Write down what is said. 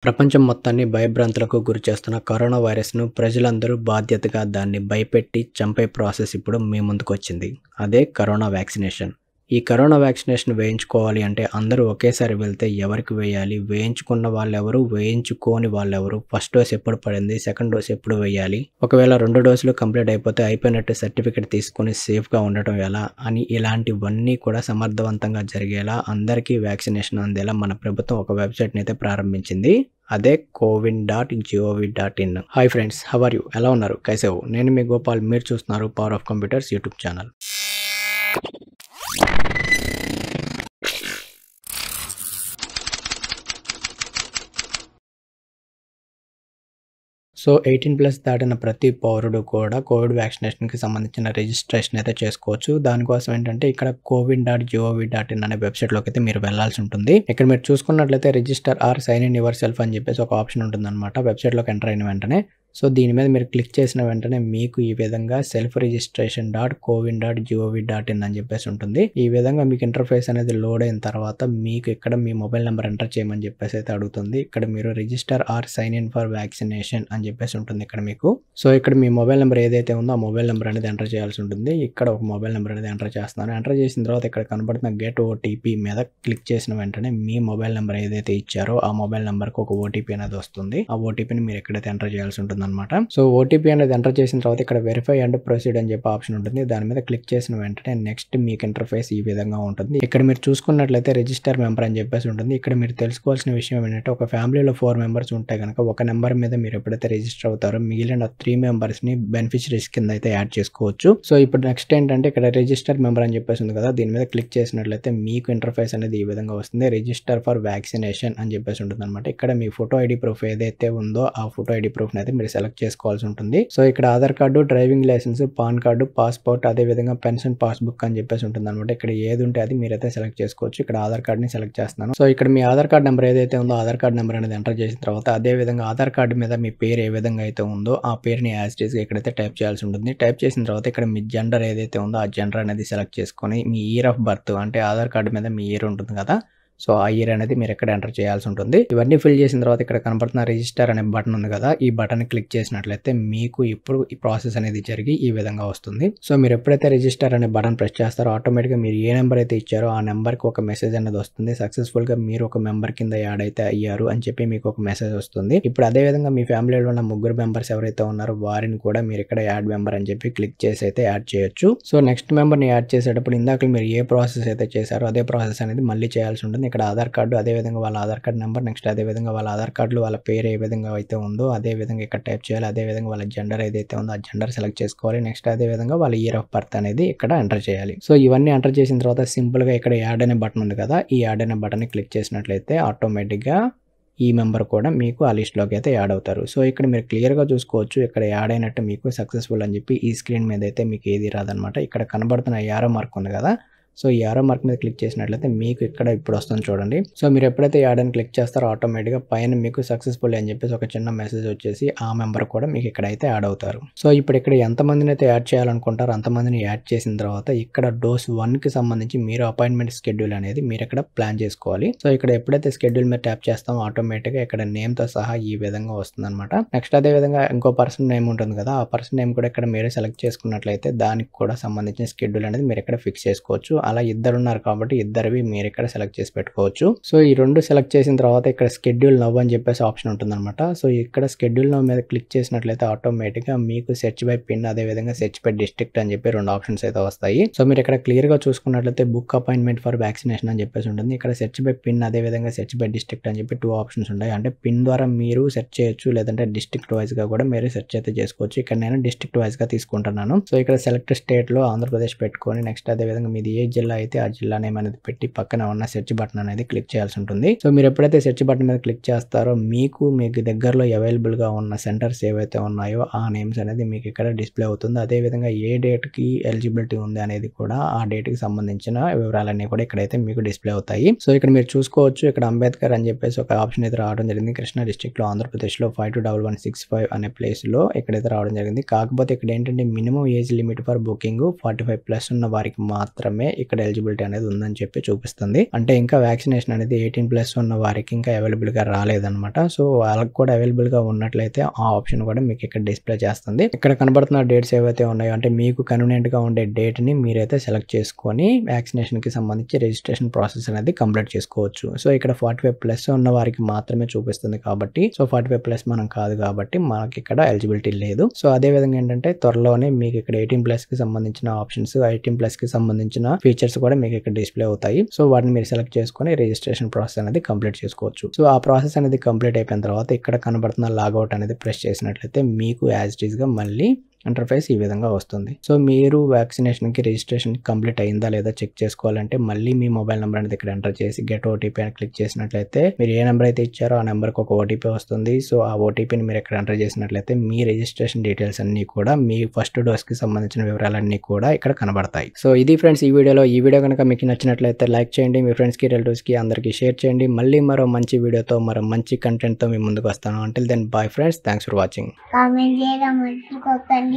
ప్రపంచం మొత్తాన్ని భయభ్రాంతులకు గురిచేస్తున్న కరోనా వైరస్ను ప్రజలందరూ బాధ్యతగా దాన్ని భయపెట్టి చంపే ప్రాసెస్ ఇప్పుడు మీ ముందుకొచ్చింది అదే కరోనా వ్యాక్సినేషన్ ఈ కరోనా వ్యాక్సినేషన్ వేయించుకోవాలి అంటే అందరూ ఒకేసారి వెళ్తే ఎవరికి వేయాలి వేయించుకున్న వాళ్ళెవరు వేయించుకోని వాళ్ళెవరు ఫస్ట్ డోస్ ఎప్పుడు పడింది సెకండ్ డోస్ ఎప్పుడు వేయాలి ఒకవేళ రెండు డోసులు కంప్లీట్ అయిపోతే అయిపోయినట్టు సర్టిఫికేట్ తీసుకొని సేఫ్గా ఉండటం ఎలా అని ఇలాంటివన్నీ కూడా సమర్థవంతంగా జరిగేలా అందరికీ వ్యాక్సినేషన్ అందేలా మన ప్రభుత్వం ఒక వెబ్సైట్ని అయితే ప్రారంభించింది అదే CoWIN dot gov dot in hi friends how are you ఎలా ఉన్నారు కైసేవు నేను మీ గోపాల్ మీరు చూస్తున్నారు power of computers YouTube channel so eighteen plus దాటిన ప్రతి పౌరుడు కూడా కోవిడ్ వ్యాక్సినేషన్కి సంబంధించిన రిజిస్ట్రేషన్ అయితే చేసుకోవచ్చు దానికోసం ఏంటంటే ఇక్కడ CoWIN dot gov dot in అనే వెబ్సైట్లోకి అయితే మీరు వెళ్లాల్సి ఉంటుంది ఇక్కడ మీరు చూసుకున్నట్లయితే register or sign in yourself అని చెప్పేసి ఒక ఆప్షన్ ఉంటుంది అనమాట వెబ్సైట్లోకి ఎంటర్ అయిన వెంటనే సో దీని మీద మీరు క్లిక్ చేసిన వెంటనే మీకు ఈ విధంగా self registration dot CoWIN dot gov dot in అని చెప్పేసి ఉంటుంది ఈ విధంగా మీకు ఇంటర్ఫేస్ అనేది లోడ్ అయిన తర్వాత మీకు ఇక్కడ మీ మొబైల్ నెంబర్ ఎంటర్ చేయమని చెప్పేసి అయితే అడుగుతుంది ఇక్కడ మీరు register or sign in for vaccination అని చెప్పేసి ఉంటుంది ఇక్కడ మీకు సో ఇక్కడ మీ మొబైల్ నెంబర్ ఏదైతే ఉందో ఆ మొబైల్ నెంబర్ అనేది ఎంటర్ చేయాల్సి ఉంటుంది ఇక్కడ ఒక మొబైల్ నెంబర్ అనేది ఎంటర్ చేస్తున్నాను ఎంటర్ చేసిన తర్వాత ఇక్కడ కనబడుతున్న గెట్ ఓటీపీ మీద క్లిక్ చేసిన వెంటనే మీ మొబైల్ నెంబర్ ఏదైతే ఇచ్చారో ఆ మొబైల్ నెంబర్కి ఒక ఓటీపీ అనేది వస్తుంది ఆ ఓటీపీని మీరు ఎక్కడైతే ఎంటర్ చేయాల్సి ఉంటుంది అనమాట సో ఓటీపీ అనేది ఎంటర్ చేసిన తర్వాత ఇక్కడ వెరిఫై అండ్ ప్రొసీడ్ అని చెప్పి ఆప్షన్ ఉంటుంది దాని మీద క్లిక్ చేసిన వెంటనే నెక్స్ట్ మీకు ఇంటర్ఫేస్ ఈ విధంగా ఉంటుంది ఇక్కడ మీరు చూసుకున్నట్లయితే రిజిస్టర్ మెంబర్ అని చెప్పేసి ఉంటుంది ఇక్కడ మీరు తెలుసుకోవాల్సిన విషయం ఏంటంటే ఒక ఫ్యామిలీలో ఫోర్ మెంబర్స్ ఉంటే కనుక ఒక నెంబర్ మీద మీరు ఎప్పుడైతే రిజిస్టర్ అవుతారో మిగిలిన త్రీ మెంబర్స్ ని బెనిఫిషరీస్ కింద అయితే యాడ్ చేసుకోవచ్చు సో ఇప్పుడు నెక్స్ట్ ఏంటంటే ఇక్కడ రిజిస్టర్ మెంబర్ అని చెప్పేసి ఉంది కదా దీని మీద క్లిక్ చేసినట్లయితే మీకు ఇంటర్ఫేస్ అనేది ఈ విధంగా వస్తుంది రిజిస్టర్ ఫర్ వ్యాక్సినేషన్ అని చెప్పేసి ఉంటుంది అనమాట ఇక్కడ మీ ఫోటో ఐడి ప్రూఫ్ ఏదైతే ఉందో ఆ ఫోటో ఐడి ప్రూఫ్ అయితే మీరు సెలెక్ట్ చేసుకోవాల్సి ఉంటుంది సో ఇక్కడ Aadhaar card driving licence PAN card passport అదే విధంగా పెన్షన్ పాస్బుక్ అని చెప్పేసి ఉంటుంది అనమాట ఇక్కడ ఏది ఉంటే అది మీరైతే సెలెక్ట్ చేసుకోవచ్చు ఇక్కడ ఆధార్ కార్డ్ ని సెలెక్ట్ చేస్తున్నాను సో ఇక్కడ మీ ఆధార్ కార్డ్ నెంబర్ ఏదైతే ఉందో ఆధార్ కార్డ్ నెంబర్ అనేది ఎంటర్ చేసిన తర్వాత అదే విధంగా ఆధార్ కార్డు మీద మీ పేరు ఏ విధంగా అయితే ఉందో ఆ పేరుని యాజ్ గా ఇక్కడైతే టైప్ చేయాల్సి ఉంటుంది టైప్ చేసిన తర్వాత ఇక్కడ మీ జెండర్ ఏదైతే ఉందో ఆ జెండర్ అనేది సెలెక్ట్ చేసుకొని మీ ఇయర్ ఆఫ్ బర్త్ అంటే ఆధార్ కార్డు మీద మీ ఇయర్ ఉంటుంది కదా సో ఆ ఇయర్ అనేది మీరు ఇక్కడ ఎంటర్ చేయాల్సి ఉంటుంది ఇవన్నీ ఫిల్ చేసిన తర్వాత ఇక్కడ కనబడుతున్న రిజిస్టర్ అనే బటన్ ఉంది కదా ఈ బటన్ క్లిక్ చేసినట్లయితే మీకు ఇప్పుడు ఈ ప్రాసెస్ అనేది జరిగి ఈ విధంగా వస్తుంది సో మీరు ఎప్పుడైతే రిజిస్టర్ అనే బటన్ ప్రెస్ చేస్తారో ఆటోమేటిక్గా మీరు ఏ నెంబర్ అయితే ఇచ్చారో ఆ నెంబర్కి ఒక మెసేజ్ అనేది వస్తుంది సక్సెస్ఫుల్ గా మీరు ఒక మెంబర్ కింద యాడ్ అయితే అయ్యారు అని చెప్పి మీకు ఒక మెసేజ్ వస్తుంది ఇప్పుడు అదే విధంగా మీ ఫ్యామిలీలో ఉన్న ముగ్గురు మెంబర్స్ ఎవరైతే ఉన్నారో వారిని కూడా మీరు ఇక్కడ యాడ్ మెంబర్ అని చెప్పి క్లిక్ చేసి అయితే యాడ్ చేయొచ్చు సో నెక్స్ట్ మెంబర్ ని యాడ్ చేసేటప్పుడు ఇందాక మీరు ఏ ప్రాసెస్ అయితే చేశారో అదే ప్రాసెస్ అనేది మళ్ళీ చేయాల్సి ఉంటుంది ఇక్కడ ఆధార్ కార్డు అదే విధంగా వాళ్ళ ఆధార్ కార్డ్ నెంబర్ నెక్స్ట్ అదే విధంగా వాళ్ళ ఆధార్ కార్డులో వాళ్ళ పేరు ఏ విధంగా అయితే ఉందో అదే విధంగా ఇక్కడ టైప్ చేయాలి అదే విధంగా వాళ్ళ జెండర్ ఏదైతే ఉందో ఆ జెండర్ సెలెక్ట్ చేసుకోవాలి నెక్స్ట్ అదే విధంగా వాళ్ళ ఇయర్ ఆఫ్ బర్త్ అనేది ఇక్కడ ఎంటర్ చేయాలి సో ఇవన్నీ ఎంటర్ చేసిన తర్వాత సింపుల్ గా ఇక్కడ యాడ్ అనే బటన్ ఉంది కదా ఈ యాడ్ అనే బటన్ క్లిక్ చేసినట్లయితే ఆటోమేటిక్ గా ఈ మెంబర్ కూడా మీకు ఆ లిస్ట్లోకి అయితే యాడ్ అవుతారు సో ఇక్కడ మీరు క్లియర్గా చూసుకోవచ్చు ఇక్కడ యాడ్ అయినట్టు మీకు సక్సెస్ఫుల్ అని చెప్పి ఈ స్క్రీన్ మీద అయితే మీకు ఏది రాదనమాట ఇక్కడ కనబడుతున్న యారో మార్క్ ఉంది కదా సో ఈ ఆరో మార్క్ మీద క్లిక్ చేసినట్లయితే మీకు ఇక్కడ ఇప్పుడు వస్తుంది చూడండి సో మీరు ఎప్పుడైతే యాడ్ అని క్లిక్ చేస్తారో ఆటోమేటిక్గా పైన మీకు సక్సెస్ఫుల్ అని చెప్పేసి ఒక చిన్న మెసేజ్ వచ్చేసి ఆ మెంబర్ కూడా మీకు ఇక్కడ అయితే యాడ్ అవుతారు సో ఇప్పుడు ఇక్కడ ఎంతమందిని అయితే యాడ్ చేయాలనుకుంటారో అంతమందిని యాడ్ చేసిన తర్వాత ఇక్కడ డోస్ వన్ కి సంబంధించి మీరు అపాయింట్మెంట్ షెడ్యూల్ అనేది మీరు ఇక్కడ ప్లాన్ చేసుకోవాలి సో ఇక్కడ ఎప్పుడైతే షెడ్యూల్ మీద ట్యాప్ చేస్తామో ఆటోమేటిక్గా ఇక్కడ నేమ్ తో సహా ఈ విధంగా వస్తుంది అనమాట నెక్స్ట్ అదే విధంగా ఇంకో పర్సన్ నేమ్ ఉంటుంది కదా ఆ పర్సన్ నేమ్ కూడా ఇక్కడ మీరే సెలెక్ట్ చేసుకున్నట్లయితే దానికి కూడా సంబంధించిన షెడ్యూల్ అనేది మీరు ఇక్కడ ఫిక్స్ చేసుకోవచ్చు అలా ఇద్దరు ఉన్నారు కాబట్టి ఇద్దరివి మీరు ఇక్కడ సెలెక్ట్ చేసి పెట్టుకోవచ్చు సో ఈ రెండు సెలెక్ట్ చేసిన తర్వాత ఇక్కడ స్కెడ్యూల్ నవ్ అని చెప్పేసి ఆప్షన్ ఉంటుంది అనమాట సో ఇక్కడ స్కెడ్యూల్ నవ్ మీద క్లిక్ చేసినట్లయితే ఆటోమేటిక్ గా మీకు సెర్చ్ బై పిన్ అదే విధంగా సెర్చ్ బై డిస్ట్రిక్ట్ అని చెప్పి రెండు ఆప్షన్స్ అయితే వస్తాయి సో మీరు ఇక్కడ క్లియర్ గా చూసుకున్నట్లయితే బుక్ అపాయింట్మెంట్ ఫర్ వ్యాక్సినేషన్ అని చెప్పేసి ఉంటుంది ఇక్కడ సెర్చ్ బై పిన్ అదే విధంగా సెర్చ్ బై డిస్ట్రిక్ట్ అని చెప్పి టూ ఆప్షన్స్ ఉంటాయి అంటే పిన్ ద్వారా మీరు సెర్చ్ చేయొచ్చు లేదంటే డిస్ట్రిక్ట్ వైజ్ గా కూడా మీరు సెర్చ్ అయితే చేసుకోవచ్చు ఇక్కడ నేను డిస్ట్రిక్ట్ వైజ్ గా తీసుకుంటున్నాను సో ఇక్కడ సెలెక్ట్ స్టేట్ లో ఆంధ్రప్రదేశ్ పెట్టుకొని నెక్స్ట్ అదే విధంగా మీది ఏ జిల్లా అయితే ఆ జిల్లా నేమ్ అనేది పెట్టి పక్కన ఉన్న సెర్చ్ బటన్ అనేది క్లిక్ చేయాల్సి ఉంటుంది సో మీరు ఎప్పుడైతే సెర్చ్ బటన్ మీద క్లిక్ చేస్తారో మీకు మీకు దగ్గరలో అవైలబుల్ గా ఉన్న సెంటర్స్ ఏవైతే ఉన్నాయో ఆ నేమ్స్ అనేది మీకు ఇక్కడ డిస్ప్లే అవుతుంది అదే విధంగా ఏ డేట్ కి ఎలిజిబిలిటీ ఉంది అనేది కూడా ఆ డేట్ కి సంబంధించిన వివరాలన్నీ కూడా ఇక్కడైతే మీకు డిస్ప్లే అవుతాయి సో ఇక్కడ మీరు చూసుకోవచ్చు ఇక్కడ అంబేద్కర్ అని చెప్పేసి ఒక ఆప్షన్ అయితే రావడం జరిగింది కృష్ణా డిస్ట్రిక్ట్ లో ఆంధ్రప్రదేశ్ లో five two double one six five అనే ప్లేస్ లో ఇక్కడైతే రావడం జరిగింది కాకపోతే ఇక్కడ ఏంటంటే minimum age limit for booking forty five plus ఉన్న వారికి మాత్రమే ఇక్కడ ఎలిజిబిలిటీ అనేది ఉందని చెప్పి చూపిస్తుంది అంటే ఇంకా వ్యాక్సినేషన్ అనేది ఎయిటీన్ ప్లస్ ఉన్న వారికి ఇంకా అవైలబుల్ గా రాలేదన్నమాట సో వాళ్ళకి కూడా అవైలబుల్ గా ఉన్నట్లయితే ఆ ఆప్షన్ కూడా మీకు ఇక్కడ డిస్ప్లే చేస్తుంది ఇక్కడ కనబడుతున్న డేట్స్ ఏవైతే ఉన్నాయో అంటే మీకు కన్వీనియంట్ గా ఉండే డేట్ ని మీరైతే సెలెక్ట్ చేసుకొని వ్యాక్సినేషన్ కి సంబంధించి రిజిస్ట్రేషన్ ప్రాసెస్ అనేది కంప్లీట్ చేసుకోవచ్చు సో ఇక్కడ ఫార్టీ ఫైవ్ ప్లస్ ఉన్న వారికి మాత్రమే చూపిస్తుంది కాబట్టి సో ఫార్టీ ఫైవ్ ప్లస్ మనం కాదు కాబట్టి మనకి ఇక్కడ ఎలిజిబిలిటీ లేదు సో అదే విధంగా ఏంటంటే త్వరలోనే మీకు ఇక్కడ ఎయిటీన్ ప్లస్ కి సంబంధించిన ఆప్షన్స్ ఎయిటీన్ ప్లస్ కి సంబంధించిన ఫీచర్స్ కూడా మీకు ఇక్కడ డిస్ప్లే అవుతాయి సో వాటిని మీరు సెలెక్ట్ చేసుకొని రిజిస్ట్రేషన్ ప్రాసెస్ అనేది కంప్లీట్ చేసుకోవచ్చు సో ఆ ప్రాసెస్ అనేది కంప్లీట్ అయిపోయిన తర్వాత ఇక్కడ కనబడుతున్న లాగౌట్ అనేది ప్రెస్ చేసినట్లయితే మీకు యాజ్ ఇట్ ఈస్ గా మళ్ళీ ఇంటర్ఫేస్ ఈ విధంగా వస్తుంది సో మీరు వ్యాక్సినేషన్కి రిజిస్ట్రేషన్ కంప్లీట్ అయిందా లేదా చెక్ చేసుకోవాలంటే మళ్ళీ మీ మొబైల్ నెంబర్ అనేది ఇక్కడ ఎంటర్ చేసి గెట్ ఓటీపీ అని క్లిక్ చేసినట్లయితే మీరు ఏ నెంబర్ అయితే ఇచ్చారో ఆ నెంబర్కి ఒక ఓటీపీ వస్తుంది సో ఆ ఓటీపీని మీరు ఇక్కడ ఎంటర్ చేసినట్లయితే మీ రిజిస్ట్రేషన్ డీటెయిల్స్ అన్ని కూడా మీ ఫస్ట్ డోస్కి సంబంధించిన వివరాలన్నీ కూడా ఇక్కడ కనబడతాయి సో ఇది ఫ్రెండ్స్ ఈ వీడియోలో ఈ వీడియో కనుక మీకు నచ్చినట్లయితే లైక్ చేయండి మీ ఫ్రెండ్స్కి రిలేటివ్స్కి అందరికీ షేర్ చేయండి మళ్ళీ మరో మంచి వీడియోతో మరో మంచి కంటెంట్తో మీ ముందుకు వస్తాను until then bye friends thanks for watching comment చేయడం మర్చిపోకండి